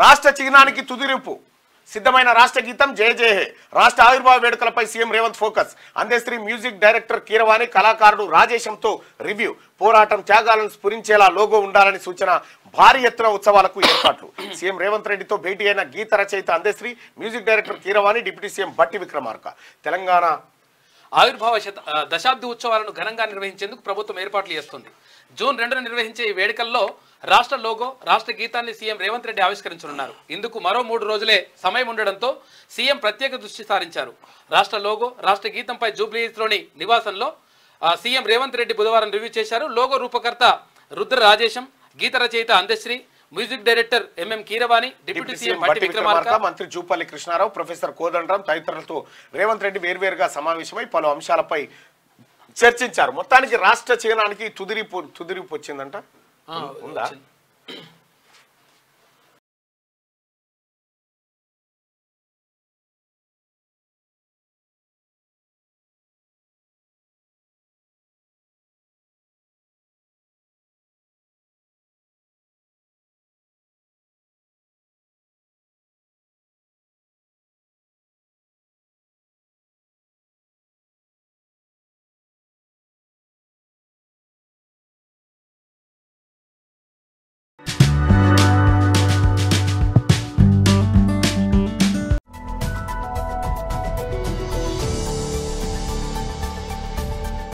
రాష్ట్ర చిహ్నానికి తుదిరింపు సిద్ధమైన రాష్ట్ర గీతం జయ జయ హే రాష్ట్ర ఆవిర్భావ వేడుకలపై CM Revanth focus Andesri music director Keeravani కళాకారుడు రాజేశంతో రివ్యూ పోరాటం త్యాగాలను స్ఫురించేలా లోగో ఉండాలని సూచన భారీ ఎత్తున ఉత్సవాలకు ఏర్పాట్లు సీఎం రేవంత్ రెడ్డితో భేటీ అయిన గీత రచయిత Andesri music director Keeravani deputy CM Bhatti Vikramarka Telangana ఆవిర్భావ శత ఆ, దశాబ్ది ఉత్సవాలను ఘనంగా నిర్వహించేందుకు ప్రభుత్వం ఏర్పాట్లు చేస్తుంది జూన్ రెండున నిర్వహించే ఈ వేడుకల్లో రాష్ట్ర లోగో రాష్ట్ర గీతాన్ని సీఎం రేవంత్ రెడ్డి ఆవిష్కరించనున్నారు ఇందుకు మరో మూడు రోజులే సమయం ఉండడంతో సీఎం ప్రత్యేక దృష్టి సారించారు రాష్ట్ర లోగో రాష్ట్ర గీతంపై జూబ్లీహిల్స్లోని నివాసంలో ఆ, సీఎం రేవంత్ రెడ్డి బుధవారం రివ్యూ చేశారు లోగో రూపకర్త రుద్ర రాజేశం గీత రచయిత Andesri music director MM Keeravani deputy deputy CM CM Bhatti Bhatti Vikramarka Vikramarka మంత్రి జూపల్లి కృష్ణారావు ప్రొఫెసర్ కోదండరాం తదితరులతో రేవంత్ రెడ్డి వేర్వేరుగా సమావేశమై పలు అంశాలపై చర్చించారు మొత్తానికి రాష్ట్ర చిహ్నానికి తుదిరిపు తుదిరిపు వచ్చిందంట ఆ, ఉందా వచ్చింది.